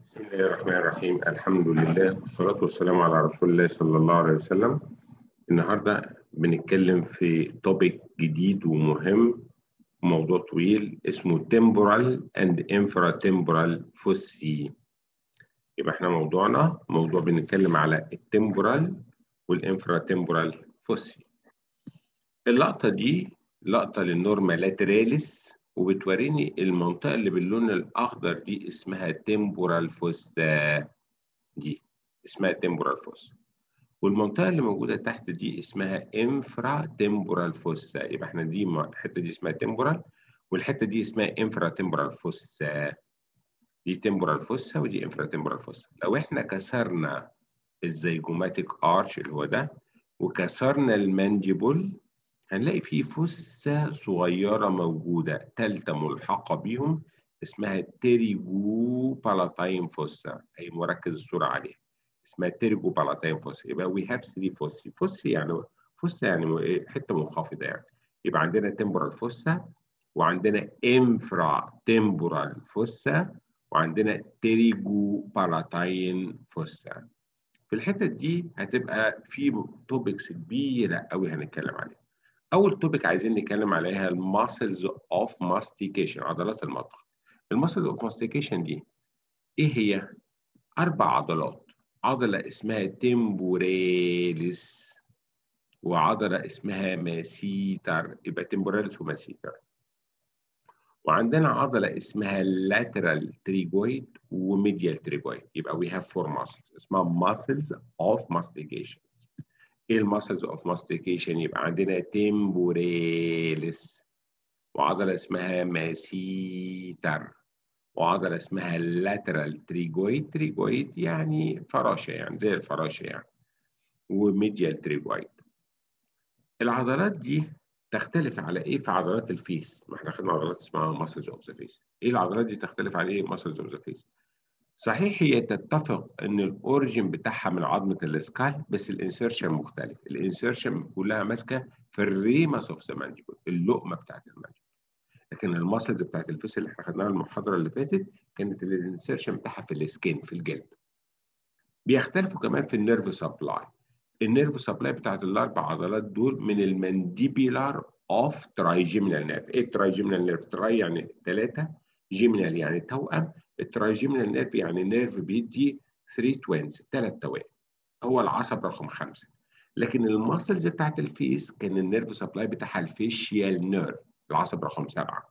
بسم الله الرحمن الرحيم الحمد لله والصلاة والسلام على رسول الله صلى الله عليه وسلم النهاردة بنتكلم في توبيك جديد ومهم موضوع طويل اسمه temporal and infratemporal foci يبقى احنا موضوعنا موضوع بنتكلم على التمبورال والانفراتمبورال فوسي اللقطة دي لقطة للنورما لاتراليس وبتوريني المنطقة اللي باللون الأخضر دي اسمها تمبورال فوسا دي اسمها تمبورال فوسا والمنطقة اللي موجودة تحت دي اسمها انفرا تمبورال فوسا يبقى احنا دي الحتة دي اسمها تمبورال والحتة دي اسمها انفرا تمبورال فوسا دي تمبورال فوسا ودي انفرا تمبورال فوسا لو احنا كسرنا الزيجوماتيك ارش اللي هو ده وكسرنا المانجيبل هنلاقي فيه فسة صغيرة موجودة تالتة ملحقة بيهم اسمها تيريجو بالاتاين فوسا أي مركز الصورة عليها اسمها تيريجو بالاتاين فوسا يبقى وي هاف 3 فوسي فوسي يعني فوسا يعني حتة منخفضة يعني يبقى عندنا تمبورال فوسا وعندنا انفرا تمبورال فوسا وعندنا تيريجو بالاتاين فوسا في الحتة دي هتبقى في توبكس كبيرة قوي هنتكلم عليها اول توبيك عايزين نتكلم عليها الماسلز اوف ماستيكيشن عضلات المضغ الماسلز اوف ماستيكيشن دي ايه هي اربع عضلات عضله اسمها تمبوراليس وعضله اسمها ماسيتر يبقى تمبوراليس وماسيتر وعندنا عضله اسمها lateral تريجويد وميديال تريجويد يبقى we have four muscles اسمها muscles of mastication ايه الماسلز اوف ماستيكيشن يبقى عندنا تمبوراليس وعضله اسمها ماسيتر وعضله اسمها لاترال تريجويد تريجويد يعني فراشه يعني زي الفراشه يعني وميديال تريجويد العضلات دي تختلف على ايه في عضلات الفيس ما احنا خدنا عضلات اسمها ماسلز اوف ذا فيس ايه العضلات دي تختلف على ايه ماسلز اوف ذا فيس صحيح هي تتفق ان الاوريجن بتاعها من عظمه الاسكال بس الانسيرشن مختلف الانسيرشن كلها ماسكه في الريمس اوف ذا مانجبل اللقمه بتاعت المانجبل لكن الماسلز بتاعت الفيس اللي احنا خدناها المحاضره اللي فاتت كانت الانسيرشن بتاعها في السكين في الجلد بيختلفوا كمان في النيرف سبلاي النيرف سبلاي بتاعت الاربع عضلات دول من المانديبيلار اوف ترايجيمينال نيرف ايه الترايجيمينال نيرف تراي يعني ثلاثه جيمينال يعني توأم الترايجيمينال نيرف يعني نيرف بيدي 3 توينز ثلاث توائم هو العصب رقم خمسه لكن الماسلز بتاعت الفيس كان النيرف سبلاي بتاعها الفيشيال نيرف العصب رقم سبعه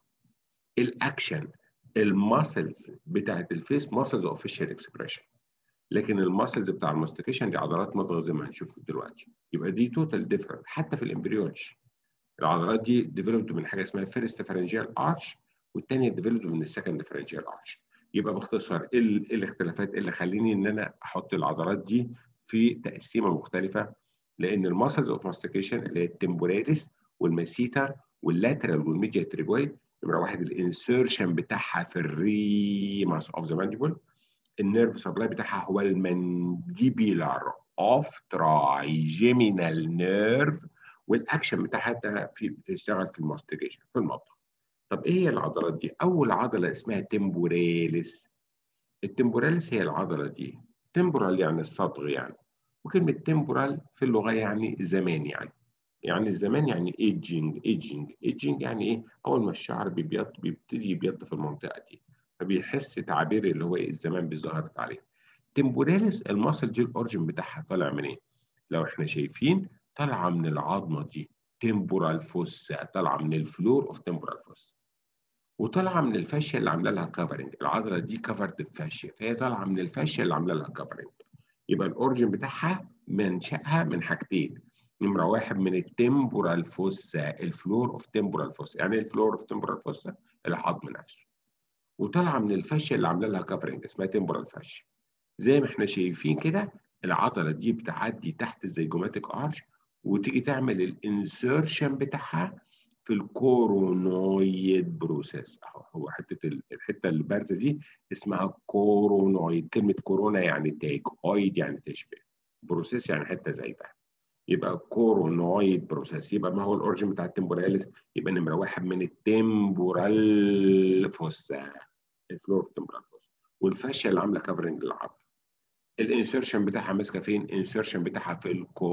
الاكشن الماسلز بتاعت الفيس ماسلز اوف فيشيال اكسبريشن لكن الماسلز بتاع الماستيكيشن دي عضلات مضغ زي ما هنشوف دلوقتي يبقى دي توتال ديفرنت حتى في الامبريولوجي العضلات دي ديفلوبد من حاجه اسمها فيرست فرنجيال ارش والثانيه ديفلوبد من السكند فرنجيال ارش يبقى باختصار ايه الاختلافات اللي خليني ان انا احط العضلات دي في تقسيمه مختلفه لان الماسلز اوف ماستيكيشن اللي هي التمبوراليس والماسيتر واللاترال والميديال تريجويد نمره واحد الانسيرشن بتاعها في الريماس اوف ذا مانجبل النيرف سبلاي بتاعها هو المانديبيلار اوف ترايجيمينال نيرف والاكشن بتاعها في بتشتغل في الماستيكيشن في المضغ طب ايه هي العضلات دي؟ أول عضلة اسمها تمبوراليس. التمبوراليس هي العضلة دي. تمبورال يعني الصدغ يعني. وكلمة تمبورال في اللغة يعني زمان يعني. يعني الزمان يعني ايجينج ايجينج ايجينج يعني ايه؟ أول ما الشعر بيبيض بيبتدي يبيض في المنطقة دي. فبيحس تعابير اللي هو ايه الزمان بيظهرت عليه. تمبوراليس المصل دي الأورجن بتاعها طالع من ايه؟ لو احنا شايفين طالعة من العظمة دي. تمبورال فوسا طالعة من الفلور اوف تمبورال فوسا. وطالعه من الفاشيه اللي عامله لها كفرنج العضله دي كفرد بفاشيه فهي طالعه من الفاشيه اللي عامله لها كفرنج يبقى الاورجن بتاعها منشاها من حاجتين نمره واحد من التمبورال فوسا الفلور اوف تمبورال فوسا يعني الفلور اوف تمبورال فوسا العظم نفسه وطالعه من الفاشيه اللي عامله لها كفرنج اسمها تمبورال فاشيه زي ما احنا شايفين كده العضله دي بتعدي تحت الزيجوماتيك ارش وتيجي تعمل الانسيرشن بتاعها في الكورونويد بروسيس اهو هو حته الحته اللي بارزه دي اسمها كورونويد كلمه كورونا يعني تاج اويد يعني تشبه بروسيس يعني حته زي ده يبقى كورونويد بروسيس يبقى ما هو الاوريجن بتاع التمبوراليس يبقى نمره واحد من التمبورال فوسا الفلور تمبورال فوسا والفاشيه اللي عامله كفرنج للعضله الانسرشن بتاعها ماسكه فين؟ الانسرشن بتاعها في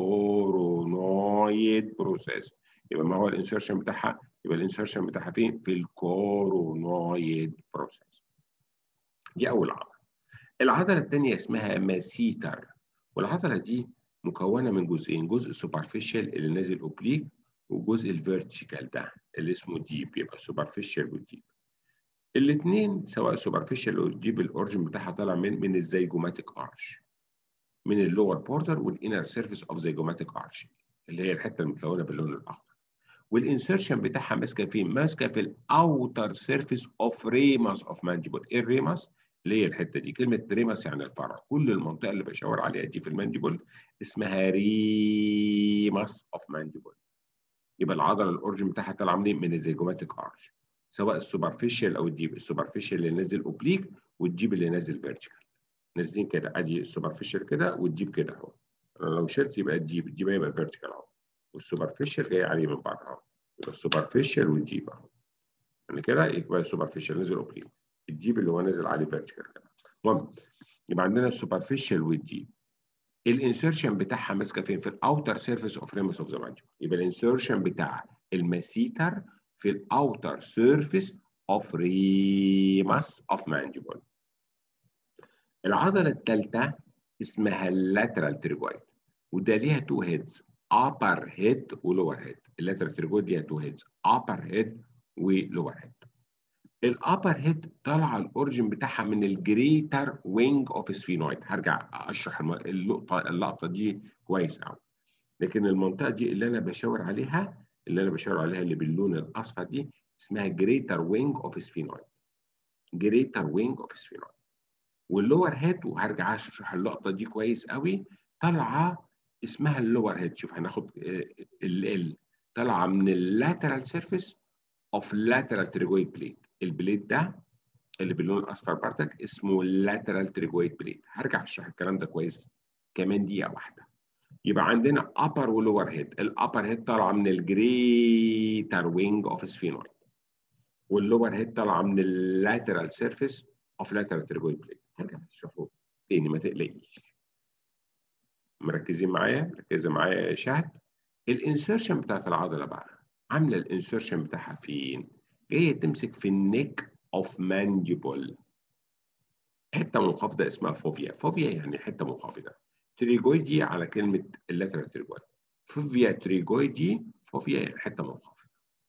الكورونويد بروسيس يبقى ما هو الانسرشن بتاعها؟ يبقى الانسرشن بتاعها فين؟ في الكورونويد بروسيس دي اول عضله العضله الثانيه اسمها ماسيتر والعضله دي مكونه من جزئين جزء سوبرفيشال اللي نازل اوبليك وجزء الفيرتيكال ده اللي اسمه ديب يبقى سوبرفيشال والديب الاثنين سواء سوبرفيشال او ديب الاورجن بتاعها طالع من من الزيجوماتيك ارش من اللور بوردر والانر سيرفيس اوف زيجوماتيك ارش اللي هي الحته المتلونه باللون الاخضر والانسرشن بتاعها ماسكه فين؟ ماسكه في الاوتر سيرفيس اوف ريماس اوف مانجيبل ايه الريماس؟ اللي هي الحته دي كلمه ريماس يعني الفرع كل المنطقه اللي بشاور عليها دي في المانجيبل اسمها ريماس اوف مانجيبل يبقى العضله الاورجن بتاعها طالعه منين؟ من الزيجوماتيك ارش سواء السوبرفيشال او الديب السوبرفيشال اللي نازل اوبليك والديب اللي نازل فيرتيكال نازلين كده ادي السوبرفيشال كده والديب كده اهو لو شلت يبقى الديب الديب هيبقى فيرتيكال اهو والسوبرفيشال جاي عليه من بره اهو يبقى السوبرفيشال والديب اهو يعني كده يبقى السوبرفيشال نزل اوبليك الديب اللي هو نازل عليه فيرتيكال كده المهم يبقى عندنا السوبرفيشال والديب الانسرشن بتاعها ماسكه فين؟ في الاوتر سيرفيس اوف ريمس اوف ذا مانجل يبقى الانسرشن بتاع الماسيتر في الاوتر سيرفيس اوف ريمس اوف مانجبل العضله الثالثه اسمها اللاترال تريجويد وده ليها تو هيدز upper head ولور هيد اللاترال تريجويد ليها تو هيدز upper head ولور هيد الابر هيد طالعه الاورجن بتاعها من الجريتر وينج اوف سفينويد هرجع اشرح اللقطه اللقطه دي كويس قوي لكن المنطقه دي اللي انا بشاور عليها اللي انا بشاور عليها اللي باللون الاصفر دي اسمها جريتر وينج اوف سفينويد جريتر وينج اوف سفينويد واللور هيد وهرجع اشرح اللقطه دي كويس قوي طالعه اسمها اللور هيد شوف هناخد ال ال طالعه من اللاترال سيرفيس اوف لاترال تريجويد بليت البليت ده اللي باللون الاصفر بردك اسمه لاترال تريجويد بليت هرجع اشرح الكلام ده كويس كمان دقيقه واحده يبقى عندنا upper ولور هيد الابر هيد طالعه من الجريتر وينج اوف سفينويد واللور هيد طالعه من اللاترال سيرفيس اوف لاترال تريجويد بليت هرجع اشرحه تاني ما تقلقيش مركزين معايا مركزه معايا يا شهد الانسرشن بتاعت العضله بقى عامله الانسرشن بتاعها فين جايه تمسك في النيك اوف مانجيبل حته منخفضه اسمها فوفيا فوفيا يعني حته منخفضه تريجويدي على كلمه اللاترال تريجويد فوفيا تريجويدي فوفيا يعني حته منخفضه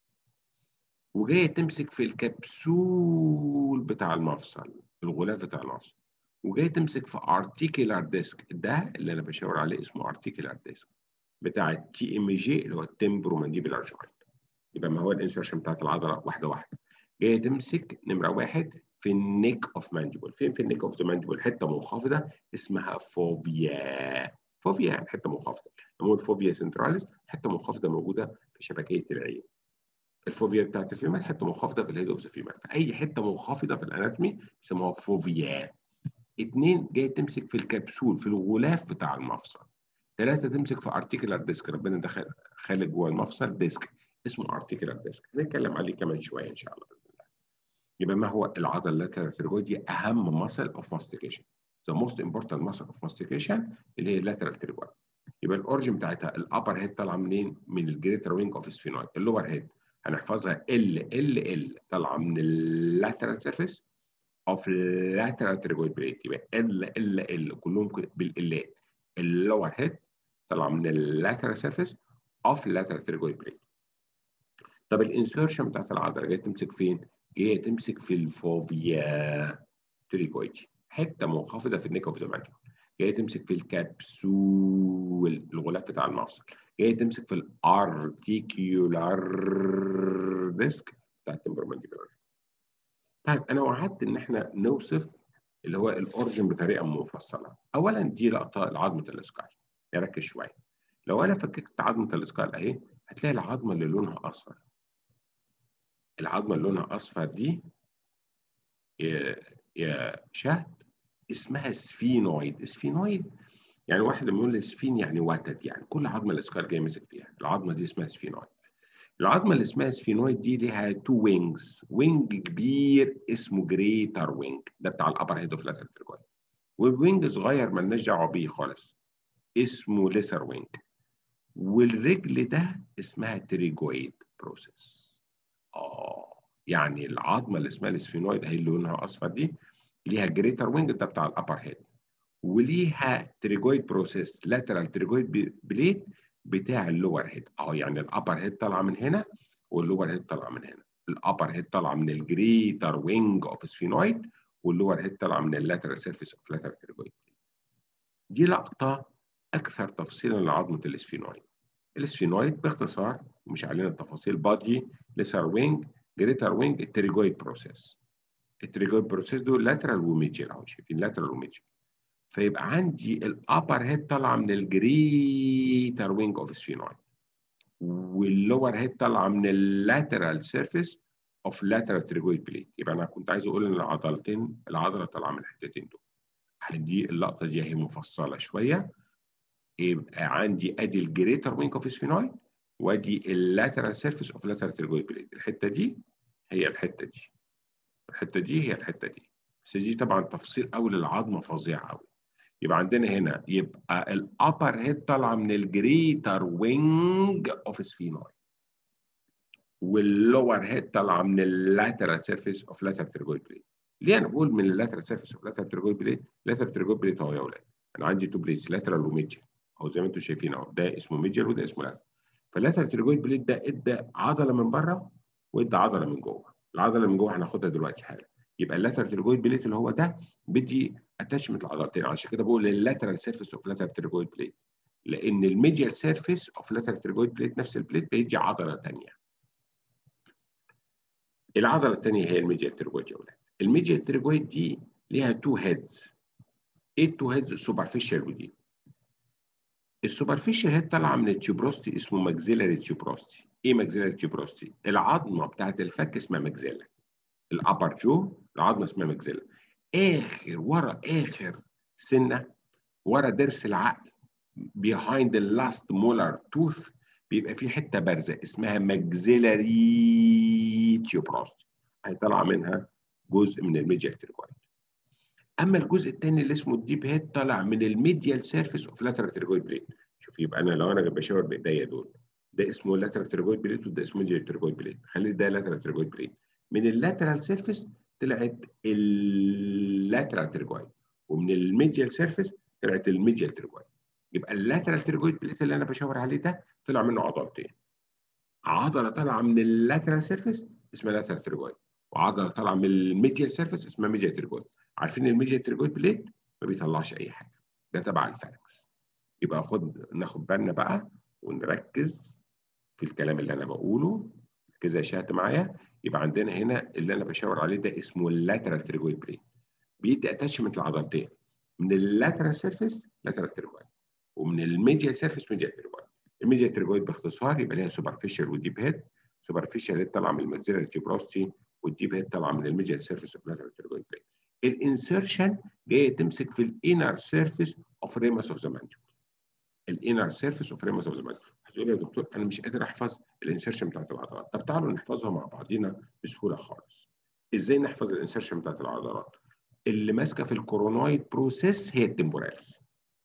وجايه تمسك في الكبسول بتاع المفصل الغلاف بتاع المفصل وجاي تمسك في ارتيكولار ديسك ده اللي انا بشاور عليه اسمه ارتيكولار ديسك بتاع التي ام جي اللي هو التمبرو مانديبلار جوينت يبقى ما هو الانسرشن بتاعت العضله واحده واحده جايه تمسك نمره واحد في النيك اوف مانجبل فين في النيك اوف ذا مانجبل حته منخفضه اسمها فوفيا فوفيا يعني حته منخفضه نقول فوفيا سنتراليس حته منخفضه موجوده في شبكيه العين الفوفيا بتاعت الفيمر حته منخفضه في الهيد اوف ذا فيمر فاي حته منخفضه في الاناتومي بيسموها فوفيا اثنين جاي تمسك في الكبسول في الغلاف بتاع المفصل ثلاثه تمسك في ارتيكولار ديسك ربنا دخل خالق جوه المفصل ديسك اسمه ارتيكولار ديسك هنتكلم عليه كمان شويه ان شاء الله باذن الله يبقى ما هو العضله اللاترال تريجويد دي اهم ماسل اوف ماستيكيشن ذا موست امبورتنت ماسل اوف ماستيكيشن اللي هي اللاترال تريجويد يبقى الاورجن بتاعتها الابر هيد طالعه منين؟ من الجريتر وينج اوف سفينويد اللور هيد هنحفظها ال ال ال طالعه من اللاترال سيرفيس اوف lateral تريجويد بليت يبقى ال ال ال كلهم بالالات اللور هيد طالعه من اللاترال سيرفيس اوف lateral تريجويد بليت طب الانسرشن بتاعت العضله جايه تمسك فين؟ جايه تمسك في الفوفيا تريجويد حته منخفضه في النيك اوف ذا مانجل جايه تمسك في الكبسول الغلاف بتاع المفصل جايه تمسك في الارتيكيولار ديسك بتاع التمبرمنتيبلر طيب انا وعدت ان احنا نوصف اللي هو الاورجن بطريقه مفصله اولا دي لقطه لعظمه الاسكال نركز شويه لو انا فككت عظمه الاسكال اهي هتلاقي العظمه اللي لونها اصفر العظمه اللي لونها اصفر دي يا يا شهد اسمها سفينويد سفينويد يعني واحد لما يقول لي سفين يعني وتد يعني كل عظمه الاسكال جاي ماسك فيها العظمه دي اسمها سفينويد العظمه اللي اسمها سفينويد دي ليها تو وينجز وينج كبير اسمه جريتر وينج ده بتاع الابر هيد اوف لاترال تريجويد ووينج صغير مالناش دعوه بيه خالص اسمه ليسر وينج والرجل ده اسمها تريجويد بروسيس اه يعني العظمه اللي اسمها السفينويد هي اللي لونها اصفر دي ليها جريتر وينج ده بتاع الابر هيد وليها تريجويد بروسيس لاترال تريجويد بليت بتاع اللور هيد اه يعني الابر هيد طالعه من هنا واللور هيد طالعه من هنا الابر هيد طالعه من الجريتر وينج اوف سفينويد واللور هيد طالعه من اللاترال سيرفيس اوف لاترال تريجويد دي لقطه اكثر تفصيلا لعظمه الاسفينويد الاسفينويد باختصار مش علينا التفاصيل بادي ليسر وينج جريتر وينج التريجويد بروسيس التريجويد بروسيس دول لاترال وميديال اهو شايفين لاترال وميديال فيبقى عندي الابر هيد طالعه من الجريتر وينج اوف سفينويد واللور هيد طالعه من اللاترال سيرفيس اوف لاترال تريجويد بليت يبقى انا كنت عايز اقول ان العضلتين العضله طالعه من الحتتين دول دي اللقطه دي هي مفصله شويه يبقى عندي ادي الجريتر وينج اوف سفينويد وادي اللاترال سيرفيس اوف لاترال تريجويد بليت الحته دي هي الحته دي الحته دي هي الحته دي بس دي طبعا تفصيل قوي للعظمه فظيع قوي يبقى عندنا هنا يبقى الابر هيد طالعه من الجريتر وينج اوف سفينويد واللور هيد طالعه من اللاترال سيرفيس اوف لاترال تريجويد بليت ليه انا بقول من اللاترال سيرفيس اوف لاترال تريجويد بليت لاترال تريجويد بليت اهو يا اولاد انا عندي تو بليتس لاترال وميديال اهو زي ما انتم شايفين اهو ده اسمه ميديال وده اسمه لاترال فاللاترال تريجويد بليت ده ادى عضله من بره وادى عضله من جوه العضله من جوه هناخدها دلوقتي حالا يبقى اللاترال تريجويد بليت اللي هو ده بدي اتشمت العضلتين عشان كده بقول اللاترال سيرفيس اوف لاترال تريجويد بليت لان الميديال سيرفيس اوف لاترال تريجويد بليت نفس البليت بيدي عضله ثانيه العضله الثانيه هي الميديال تريجويد يا اولاد الميديال تريجويد دي ليها تو هيدز ايه التو هيدز السوبرفيشال ودي السوبرفيشال هيد طالعه من التيوبروستي اسمه ماكسيلاري تيوبروستي ايه ماكسيلاري تيوبروستي العظمه بتاعت الفك اسمها ماكسيلا الابر جو العظمه اسمها ماكسيلا اخر ورا اخر سنه ورا ضرس العقل behind the last molar tooth بيبقى في حته بارزه اسمها ماكسيلاري تيوبروستي هيطلع منها جزء من الميديال تريجويد اما الجزء الثاني اللي اسمه الديب هيد طالع من الميديال سيرفيس اوف لاترال تريجويد بليت شوف يبقى انا لو انا بشاور بايديا دول ده اسمه لاترال تريجويد بليت وده اسمه ميديال تريجويد بليت خلي ده لاترال تريجويد بليت من اللاترال سيرفيس طلعت اللاترال تريجويد ومن الميديال سيرفيس طلعت الميديال تريجويد يبقى اللاترال تريجويد بليت اللي انا بشاور عليه ده طلع منه عضلتين عضله طالعه من اللاترال سيرفيس اسمها لاترال تريجويد وعضله طالعه من الميديال سيرفيس اسمها ميديال تريجويد عارفين الميديال تريجويد بليت ما بيطلعش اي حاجه ده تبع الفارنكس يبقى خد ناخد بالنا بقى ونركز في الكلام اللي انا بقوله كده شاهدت معايا يبقى عندنا هنا اللي انا بشاور عليه ده اسمه اللاترال تريجويد بليت بيدي اتاتشمنت العضلتين من اللاترال سيرفيس لاترال تريجويد ومن الميديال سيرفيس ميديال تريجويد الميديال تريجويد باختصار يبقى ليها سوبرفيشال وديب هيد سوبرفيشال هيد طالعه من الماكسيلاري تيوبروستي والديب هيد طالعه من الميديال سيرفيس اوف لاترال تريجويد بليت الانسرشن جايه تمسك في الانر سيرفيس اوف ريمس اوف ذا مانجل الانر سيرفيس اوف ريمس اوف ذا مانجل هتقول يا دكتور انا مش قادر احفظ الانسرشن بتاعت العضلات طب تعالوا نحفظها مع بعضينا بسهوله خالص ازاي نحفظ الانسرشن بتاعت العضلات اللي ماسكه في الكورونويد بروسيس هي التمبورالز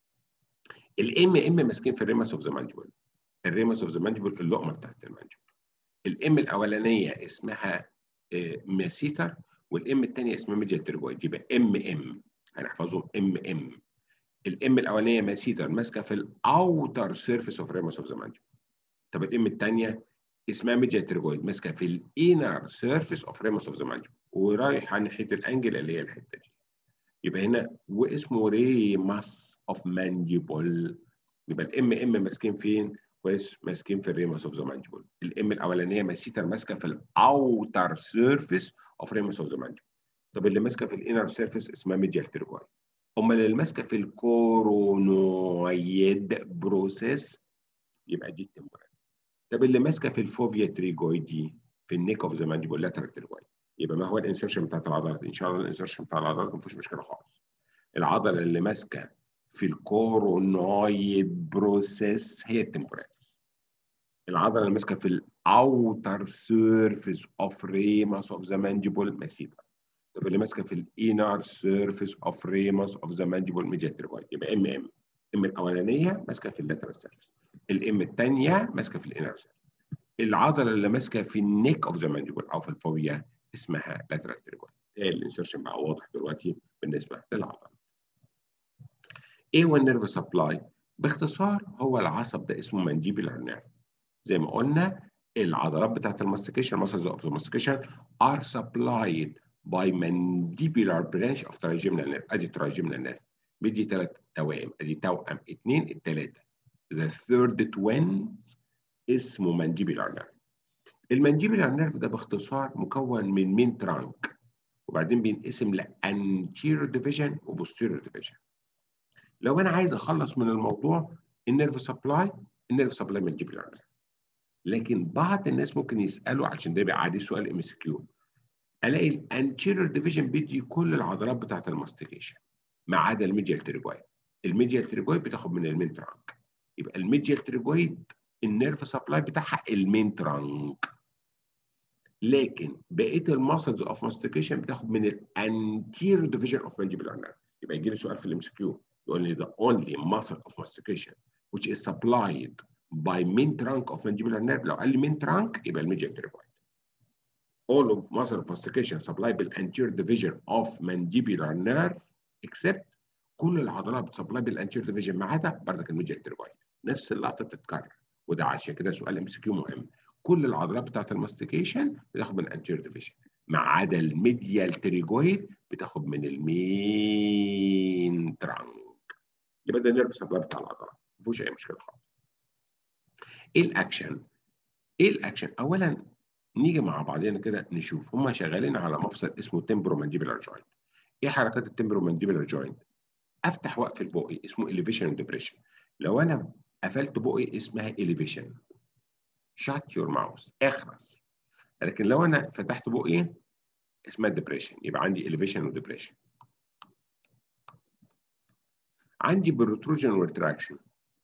الام ام ماسكين في الريمس اوف ذا مانجل الريمس اوف ذا مانجل اللقمه بتاعت المانجل الام الاولانيه اسمها ماسيتر والام الثانيه اسمها ميديال تريجويد يبقى ام ام هنحفظهم ام ام الام الاولانيه ماسيتر ماسكه في الاوتر سيرفيس اوف ريمس اوف ذا مانجل طب الام الثانيه اسمها ميديال تريجويد ماسكه في الانر سيرفيس اوف ريمس اوف ذا مانجل ورايحه ناحيه الانجل اللي هي الحته دي يبقى هنا واسمه ريمس اوف مانجيبل يبقى الام ام ماسكين فين؟ كويس ماسكين في الريمس اوف ذا مانجيبل الام الاولانيه ماسيتر ماسكه في الاوتر سيرفيس اوف ريمس اوف ذا مانجيبل طب اللي ماسكه في الانر سيرفيس اسمها ميديال تريجويد امال اللي ماسكه في الكورونويد بروسيس يبقى دي التمبورال طب اللي ماسكه في الفوفيا تريجويد دي في النيك اوف ذا مانجيبل لاترال تريجويد يبقى ما هو الانسرشن بتاعت العضلات ان شاء الله الانسرشن بتاع العضلات ما فيش مشكله خالص العضله اللي ماسكه في الكورونويد بروسيس هي التمبورالز العضله اللي ماسكه في الاوتر سيرفيس اوف ريمس اوف ذا مانجيبل مسيتر طب اللي ماسكه في الانر سيرفيس اوف ريمس اوف ذا مانجيبل ميديال تريجويد يبقى ام ام ام الاولانيه ماسكه في اللاترال سيرفيس الام الثانيه ماسكه في الانر سيرفيس العضله اللي ماسكه في النيك اوف ذا مانجيبل او في الفوبيا اسمها لاترال تريجويد الانسرشن بقى واضح دلوقتي بالنسبه للعضله ايه هو النيرف سبلاي باختصار هو العصب ده اسمه مانجيبيلار نيرف زي ما قلنا العضلات بتاعت الماستيكيشن muscles of the mastication are supplied by mandibular branch of trigeminal nerve ادي trigeminal nerve بيدي ثلاث توائم ادي توأم اثنين الثلاثه the third twins اسمه mandibular nerve المانجيبيلار نيرف ده باختصار مكون من مين ترانك وبعدين بينقسم لانتيريور ديفيجن وبوستيريور ديفيجن لو انا عايز اخلص من الموضوع النيرف سبلاي النيرف سبلاي مانجيبيلار نيرف لكن بعض الناس ممكن يسالوا عشان ده يبقى عادي سؤال ام اس كيو الاقي الانتيريور ديفيجن بيدي كل العضلات بتاعت الماستيكيشن ما عدا الميديال تريجويد الميديال تريجويد بتاخد من المين ترانك يبقى الميديال تريجويد النيرف سبلاي بتاعها المين ترانك لكن بقيه الماسلز اوف ماستيكيشن بتاخد من الانتيريور ديفيجن اوف مانجيبيلار نيرف يبقى يجي لي سؤال في الام اس كيو يقول لي the only muscle of mastication which is supplied by main trunk of mandibular nerve لو قال لي main trunk يبقى الميديال تريجويد all of muscle of mastication supplied بالanterior division of mandibular nerve except كل العضلات بتسبلاي بالانتيريور ديفيجن ما عدا بردك الميديال تريجويد نفس اللقطه بتتكرر وده عشان كده سؤال ام سي كيو مهم كل العضلات بتاعت الماستيكيشن بتاخد من الانتيريور ديفيجن ما عدا الميديال تريجويد بتاخد من المين ترانك يبقى ده النيرف سبلاي بتاع العضلات ما فيهوش اي مشكله خالص ايه الاكشن؟ ايه الاكشن؟ اولا نيجي مع بعضنا كده نشوف هم شغالين على مفصل اسمه تمبرو مانديبولار جوينت ايه حركات التمبرو مانديبولار جوينت؟ افتح واقفل بقي اسمه elevation and depression لو انا قفلت بقي اسمها elevation shut your mouth اخرس لكن لو انا فتحت بقي اسمها depression يبقى عندي elevation و depression عندي protrusion و retraction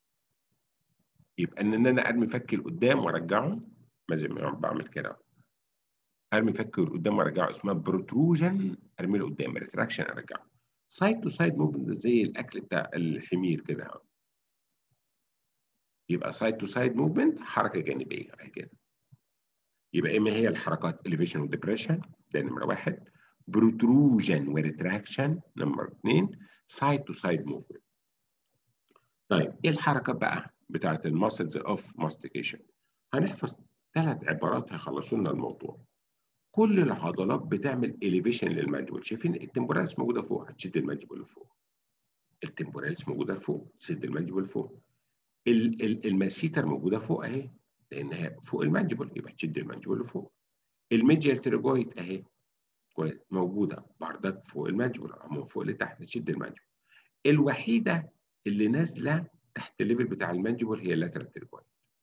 يبقى ان انا ارمي فكي لقدام وارجعه زي ما بعمل كده ارمي فكي لقدام وارجعه اسمها protrusion ارمي لقدام retraction ارجعه سايد تو سايد موفمنت زي الاكل بتاع الحمير كده يبقى سايد تو سايد موفمنت حركه جانبيه اهي كده يبقى اما هي الحركات elevation وديبريشن ده نمره واحد بروتروجن وريتراكشن نمبر اثنين سايد تو سايد موفمنت طيب ايه الحركه بقى بتاعت الماسلز اوف ماستيكيشن هنحفظ ثلاث عبارات هيخلصوا لنا الموضوع كل العضلات بتعمل اليفيشن للمانجبل شايفين التمبوراليس موجوده فوق هتشد المانجبل لفوق التمبوراليس موجوده فوق تشد المانجبل لفوق الماسيتر موجوده فوق اهي لانها فوق المانجبل يبقى تشد المانجبل لفوق الميديال تريجويد اهي موجوده بردك فوق المانجبل من فوق لتحت تشد المانجبل الوحيده اللي نازله تحت الليفل بتاع المانجبل هي اللاترال تريجويد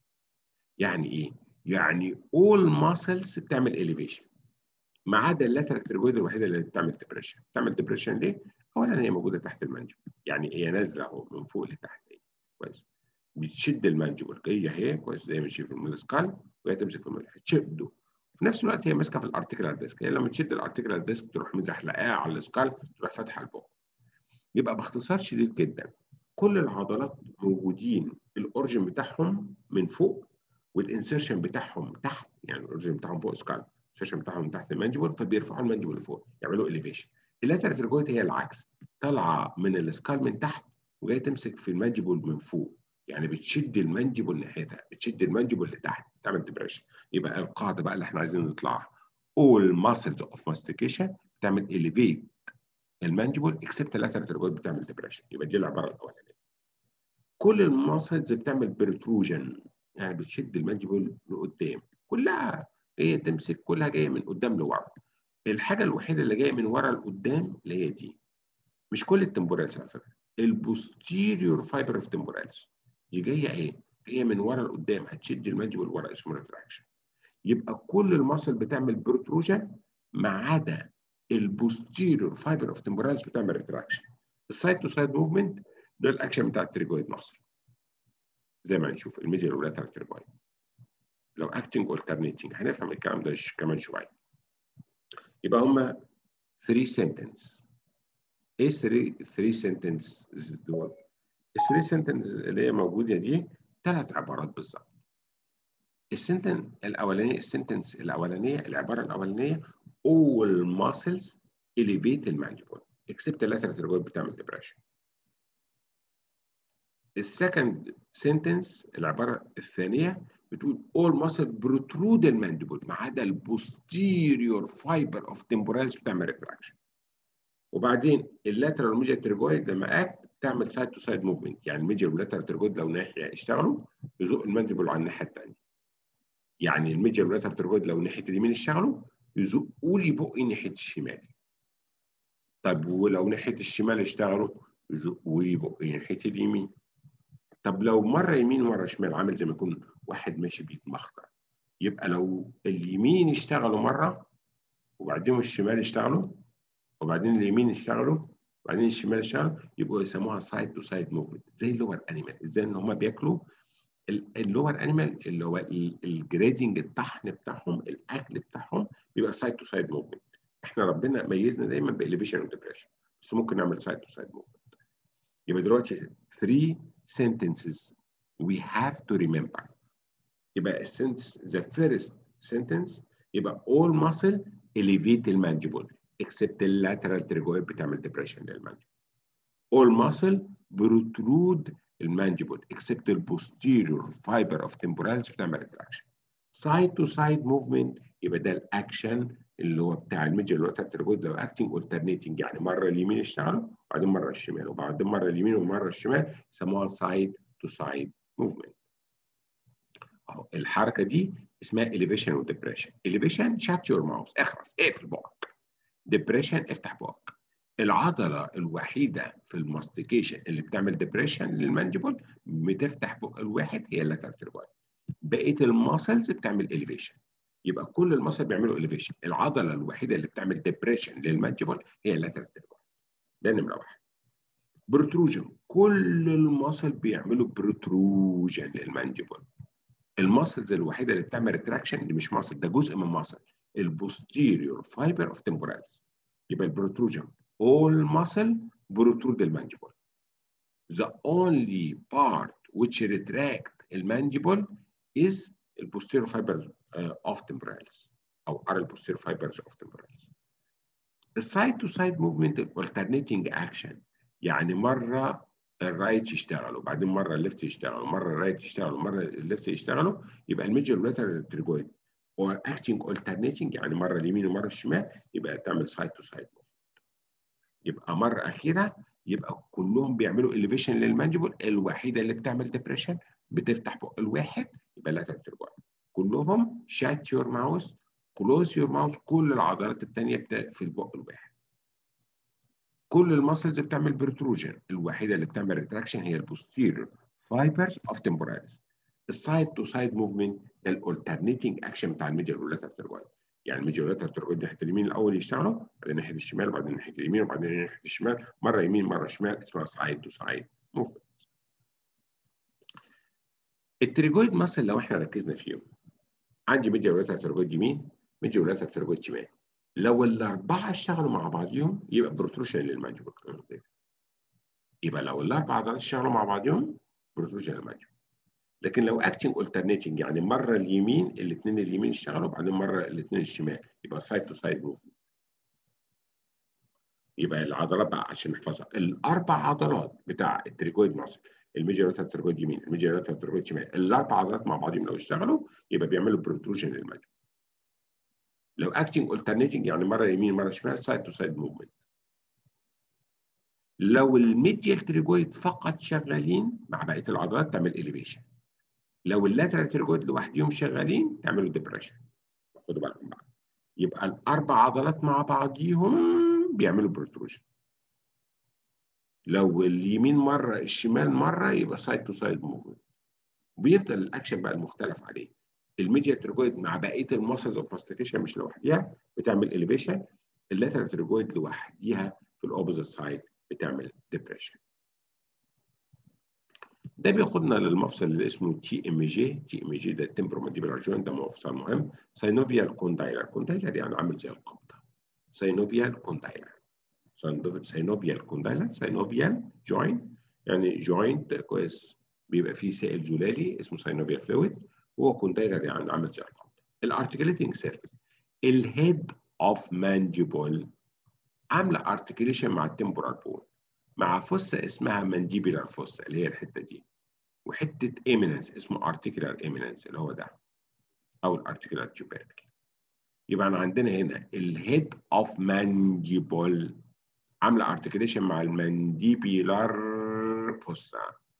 يعني ايه؟ يعني all muscles بتعمل elevation ما عدا اللاترال تريجويد الوحيده اللي بتعمل ديبريشن بتعمل ديبريشن ليه؟ اولا هي موجوده تحت المانجبل يعني هي نازله اهو من فوق لتحت اهي كويس بتشد المانجبل هي اهي كويس زي ما شايف المسكال وهي تمسك في المانجبل تشده في نفس الوقت هي ماسكه في الارتيكولار ديسك هي لما تشد الارتيكولار ديسك تروح مزحلقاها على السكال تروح فاتحه البق يبقى باختصار شديد جدا كل العضلات موجودين الاورجن بتاعهم من فوق والانسيرشن بتاعهم تحت يعني الاورجن بتاعهم فوق سكال الانسيرشن بتاعهم تحت المانجبل فبيرفعوا المانجبل لفوق يعملوا اليفيشن اللاترال تريجويد هي العكس طالعه من السكال من تحت وجايه تمسك في المانجبل من فوق يعني بتشد المانجبل ناحيتها بتشد المانجبل لتحت تعمل ديبريشن يبقى القاعده بقى اللي احنا عايزين نطلعها all muscles of mastication بتعمل elevate المانجبل اكسبت اللاترال تريجويد بتعمل ديبريشن يبقى دي العباره الاولانيه كل الماسلز بتعمل برتروجن يعني بتشد المانجبل لقدام كلها هي تمسك كلها جايه من قدام لورا الحاجه الوحيده اللي جايه من ورا لقدام اللي هي دي مش كل التمبورالز على فكره البوستيريور فايبر اوف تمبورالز دي جايه ايه؟ جايه من ورا لقدام هتشد المانجبل ورا اسمه ريتراكشن يبقى كل الماسل بتعمل بروتروجن ما عدا البوستيريور فايبر اوف تمبورالز بتعمل ريتراكشن السايد تو سايد موفمنت ده الاكشن بتاع التريجويد ماسل زي ما هنشوف الميديال ولاترال تريجويد لو اكتنج alternating هنفهم الكلام ده كمان شويه يبقى هما 3 سنتنس ايه 3 3 سنتنس دول ال 3 سنتنس اللي هي موجوده دي ثلاث عبارات بالظبط السنتن الاولانيه السنتنس الاولانيه العباره الاولانيه all muscles elevate المانجبل except اللاترال ترجويد بتعمل depression السكند سنتنس العباره الثانيه بتقول all muscle protrude المانديبل ما عدا البوستيريور فايبر اوف temporalis بتعمل ريتراكشن وبعدين اللاترال والميديال ترجويد لما اكت تعمل سايد تو سايد موفمنت يعني الميديال واللاترال ترجويد لو ناحيه اشتغلوا يزق المانديبل على الناحيه الثانيه يعني الميديال واللاترال ترجويد لو ناحيه اليمين اشتغلوا يزقوا لي بقي ناحيه الشمال طب ولو ناحيه الشمال اشتغلوا يزقوا لي بقي ناحيه اليمين طب لو مره يمين ومره شمال عامل زي ما يكون واحد ماشي بيتمخطر يبقى لو اليمين اشتغلوا مره وبعدين الشمال اشتغلوا وبعدين اليمين اشتغلوا وبعدين الشمال اشتغلوا يبقوا يسموها سايد تو سايد موفمنت زي اللور انيمال ازاي ان هم بياكلوا اللور انيمال اللي هو الجريدنج الطحن بتاعهم الاكل بتاعهم بيبقى سايد تو سايد موفمنت احنا ربنا ميزنا دايما باليفيشن وديبريشن بس ممكن نعمل سايد تو سايد موفمنت يبقى دلوقتي 3 sentences we have to remember يبقى السنتنس the first sentence يبقى all muscle elevate المانجبل except lateral tragoid بتعمل depression للمانجبل all muscle protrude المانجبل except the posterior fiber of temporalis بتعمل retraction side to side movement يبقى ده الاكشن اللي هو بتاع الميديال واللاترال ترجويد لو اكتنج alternating يعني مره اليمين اشتغلوا وبعدين مره الشمال وبعدين مره اليمين ومره الشمال يسموها سايد تو سايد موفمنت اهو الحركه دي اسمها elevation وديبريشن elevation shut your mouth اخرس اقفل بقك depression افتح بقك العضله الوحيده في الماستيكيشن اللي بتعمل ديبريشن للمانجبل بتفتح بق الواحد هي اللاترال ترجويد بقيه الماسلز بتعمل elevation يبقى كل المصل بيعملوا elevation العضله الوحيده اللي بتعمل ديبريشن للمانجبل هي اللاترال ترجويد ده نمره واحد بروتروجن كل المصل بيعملوا بروتروجن للمانجبل الماسلز الوحيده اللي بتعمل ريتراكشن دي مش ماسل ده جزء من ماسل البوستيريور فايبر اوف temporalis يبقى البروتروجن all muscle protrude المانجبل the only part which retract المانجبل is البوستيريور فايبر اوف temporalis او are البوستيريور فايبرز اوف temporalis السايد تو سايد موفمنت alternating اكشن يعني مره الرايت يشتغل وبعدين مره الليفت يشتغل ومره الرايت يشتغل ومره الليفت يشتغلوا يبقى الميجر لاترال تريجويد واكتنج alternating يعني مره اليمين ومره الشمال يبقى تعمل سايد تو سايد يبقى مره اخيره يبقى كلهم بيعملوا elevation للمانجبل الوحيده اللي بتعمل ديبريشن بتفتح بق الواحد يبقى لاترال تريجويد كلهم شات يور ماوس كلوز يور ماوس كل العضلات الثانيه في البق الواحد كل المسلز بتعمل برتروجن الوحيده اللي بتعمل ريتراكشن هي البوستيريور فايبرز اوف temporalis السايد تو سايد موفمنت ده الالترنيتنج اكشن بتاع الميديال واللاترال ترجويد يعني الميديال واللاترال ترجويد ناحيه اليمين الاول يشتغلوا بعدين ناحيه الشمال وبعدين ناحيه اليمين وبعدين ناحيه الشمال مره يمين مره شمال اسمها سايد تو سايد موفمنت التريجويد مثلا لو احنا ركزنا فيهم عندي ميديال واللاترال ترجويد يمين ميديال واللاترال ترجويد شمال لو الاربعه اشتغلوا مع بعضهم يبقى بروتروشن للمانجبل يبقى لو الاربع عضلات اشتغلوا مع بعضهم بروتروشن للمانجبل لكن لو اكتنج alternating يعني مره اليمين الاثنين اليمين اشتغلوا وبعدين مره الاثنين الشمال يبقى سايد تو سايد موفمنت يبقى العضلات بقى عشان نحفظها الاربع عضلات بتاع التريكويد ماسل الميجر لاترال تريكويد يمين الميجر لاترال تريكويد شمال الاربع عضلات مع بعضهم لو اشتغلوا يبقى بيعملوا بروتروجن للمانجبل لو اكتنج alternating يعني مره يمين مره شمال سايد تو سايد موفمنت لو الميديال تريجويد فقط شغالين مع بقيه العضلات تعمل elevation لو اللاترال تريجويد لوحدهم شغالين تعملوا ديبريشن خدوا بالكم بقى يبقى الاربع عضلات مع بعضيهم بيعملوا بروتروجن لو اليمين مره الشمال مره يبقى سايد تو سايد موفمنت وبيفضل الاكشن بقى المختلف عليه الميديا تريجويد مع بقيه الماسلز اوف ماستيكيشن مش لوحديها بتعمل elevation اللاترال تريجويد لوحديها في الاوبوزيت سايد بتعمل ديبريشن ده بياخدنا للمفصل اللي اسمه تي ام جي تي ام جي ده التمبرومانديبولار جوينت ده مفصل مهم ساينوفيال كوندايلر كوندايلر يعني عامل زي القبضه ساينوفيال كوندايلر ساينوفيال كوندايلر ساينوفيال جوينت يعني جوينت كويس بيبقى فيه سائل زلالي اسمه ساينوفيال فلويد هو كوندايلر يعني عامل زي القبضه الارتكليتنج سيرفيس الهيد اوف مانجيبول عامله ارتكليشن مع التمبورال بون مع فصة اسمها مانديبيلار فصة اللي هي الحتة دي وحتة ايميننس اسمه ارتيكولار ايميننس اللي هو ده او الارتيكولار تيوبيركل يبقى أنا عندنا هنا الهيد اوف مانديبول عاملة ارتكليشن مع المانديبيلار فصة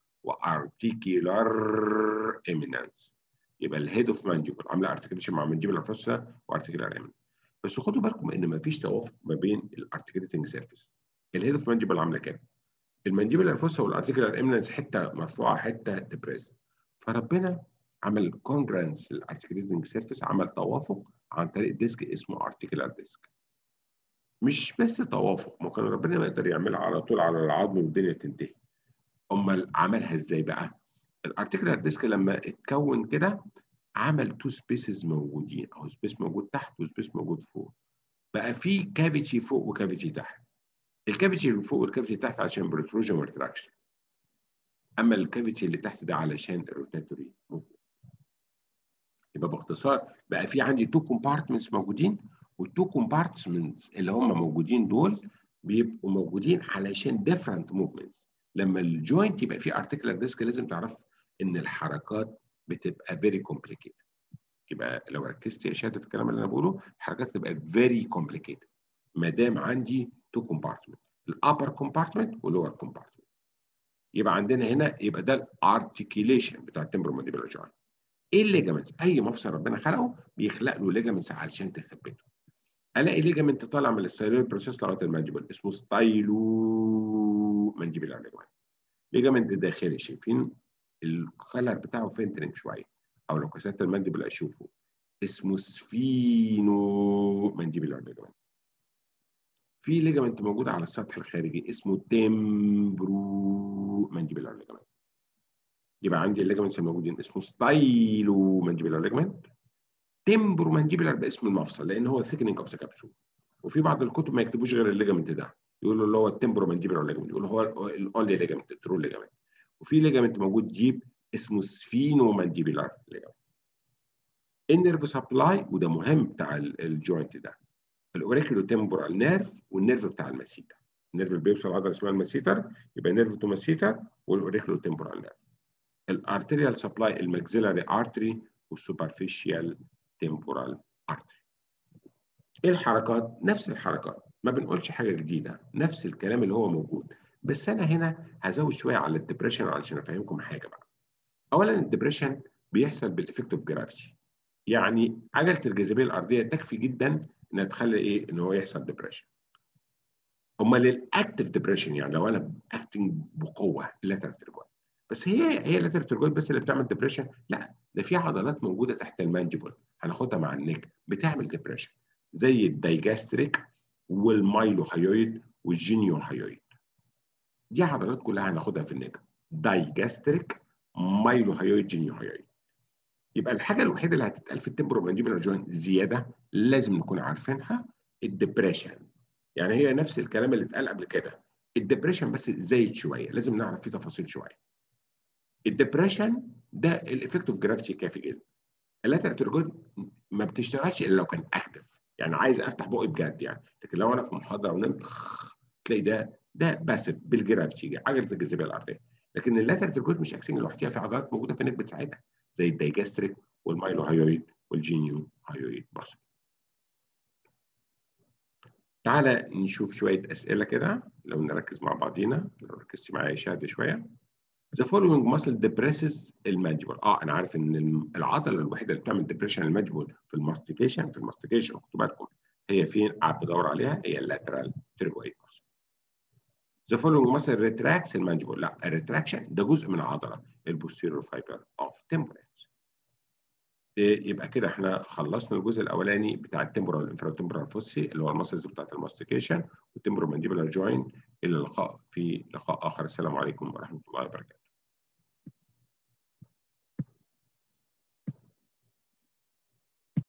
وارتيكولار ايميننس يبقى الهيد اوف مانديبول عاملة ارتكليشن مع مانديبيلار فصة وارتيكولار ايميننس بس خدوا بالكم ان مفيش توافق ما بين الارتكليتنج سيرفيس الهيد اوف مانجيبل عامله كده المانجيبل الفوسا والارتيكولار امننس حته مرفوعه حته ديبريس فربنا عمل كونجرانس للارتكليتنج سيرفيس عمل توافق عن طريق ديسك اسمه ارتيكولار ديسك مش بس توافق ما كان ربنا ما يقدر يعملها على طول على العظم والدنيا تنتهي امال عملها ازاي بقى الارتيكولار ديسك لما اتكون كده عمل تو سبيسز موجودين او سبيس موجود تحت وسبيس موجود فوق بقى في كافيتي فوق وكافيتي تحت الكافيتي اللي فوق والكافيتي تحت عشان بروتروجن وريتراكشن اما الكافيتي اللي تحت ده علشان الروتاتوري موفمنت يبقى باختصار بقى في عندي تو كومبارتمنتس موجودين والتو كومبارتمنتس اللي هم موجودين دول بيبقوا موجودين علشان ديفرنت موفمنتس لما الجوينت يبقى فيه ارتكلر ديسك لازم تعرف ان الحركات بتبقى فيري كومبليكيتد يبقى لو ركزت يا شهاده في الكلام اللي انا بقوله الحركات تبقى فيري كومبليكيتد ما دام عندي تو كومبارتمنت الابر كومبارتمنت واللور كومبارتمنت يبقى عندنا هنا يبقى ده الارتكيليشن بتاع التمبرومانديبولار جوينت ايه الليجامنتس اي مفصل ربنا خلقه بيخلق له ليجامنتس علشان تثبته الاقي ليجامنت طالع من الستايلويد بروسيس لغايه المانجبل اسمه ستايلو مانجبيلار ليجامنت ليجامنت داخلي شايفين الكلر بتاعه فينترنج شويه او لو كسرت المانديبل اشوفه اسمه سفينو مانديبيلار ليجامنت في ليجامنت موجود على السطح الخارجي اسمه تمبرو مانديبيلار ليجامنت يبقى عندي الليجامنتس الموجودين اسمه ستايلو مانديبيلار ليجامنت تمبرو مانديبيلار باسم المفصل لان هو ثيكنينج اوف ذا كابسول وفي بعض الكتب ما يكتبوش غير الليجامنت ده يقولوا اللي هو التمبرو مانديبيلار ليجامنت يقولوا هو الاونلي ليجامنت الترو ليجامنت وفي ليجامنت موجود جيب اسمه سفينو مانديبيلار ليجامنت النيرف سبلاي وده مهم بتاع الجوينت ده الاوريكولو تمبورال نيرف والنيرف بتاع المسيتر النيرف اللي بيوصل عضله اسمها المسيتر يبقى نيرف تو مسيتر والاوريكولو تمبورال نيرف الارتريال سبلاي الماكسيلاري ارتري والسوبرفيشال تمبورال ارتري ايه الحركات نفس الحركات ما بنقولش حاجه جديده نفس الكلام اللي هو موجود بس انا هنا هزود شويه على الدبريشن علشان افهمكم حاجه بقى اولا الدبريشن بيحصل بالافكت اوف جرافيتي يعني عجله الجاذبيه الارضيه تكفي جدا انها تخلي ايه ان هو يحصل ديبريشن امال الاكتف ديبريشن يعني لو انا اكتنج بقوه اللاترال ترجويد بس هي هي اللاترال ترجويد بس اللي بتعمل ديبريشن لا ده في عضلات موجوده تحت المانجبل هناخدها مع النك بتعمل ديبريشن زي الدايجاستريك والمايلوهايويد والجينيوهايويد دي عضلات كلها هناخدها في النك دايجاستريك مايلوهايويد جينيوهايويد يبقى الحاجه الوحيده اللي هتتقال في التمبرومانديبولار جوينت زياده لازم نكون عارفينها الدبريشن يعني هي نفس الكلام اللي اتقال قبل كده الدبريشن بس زايد شويه لازم نعرف فيه تفاصيل شويه الدبريشن ده الايفكت اوف جرافيتي كافي جدا اللاترال ترجود ما بتشتغلش الا لو كان اكتف يعني عايز افتح بقي بجد يعني لكن لو انا في محاضره ونمت تلاقي ده ده باسف بالجرافيتي عجله الجاذبيه الارضيه لكن اللاترال ترجود مش اكتنج لوحدها في عضلات موجوده في النك بتساعدها زي الدايجاستريك والمايلو هايويد والجينيو هايويد باسل تعالى نشوف شويه اسئله كده لو نركز مع بعضينا لو ركزت معايا شاهد شويه The following muscle depresses المانجبل اه انا عارف ان العضله الوحيده اللي بتعمل ديبريشن المانجبل في الماستيكيشن في الماستيكيشن خدوا بالكم هي فين قاعد بدور عليها هي اللاترال تريجويد The following muscle retracts المانجبل لا الريتراكشن ده جزء من العضله البوستيريور فايبر اوف temporaries يبقى كده احنا خلصنا الجزء الاولاني بتاع التمبرال انفراتمبرال فوسي اللي هو المسلز بتاعت الماستيكيشن والتمبرو مانديبولار جوين الى اللقاء في لقاء اخر السلام عليكم ورحمه الله وبركاته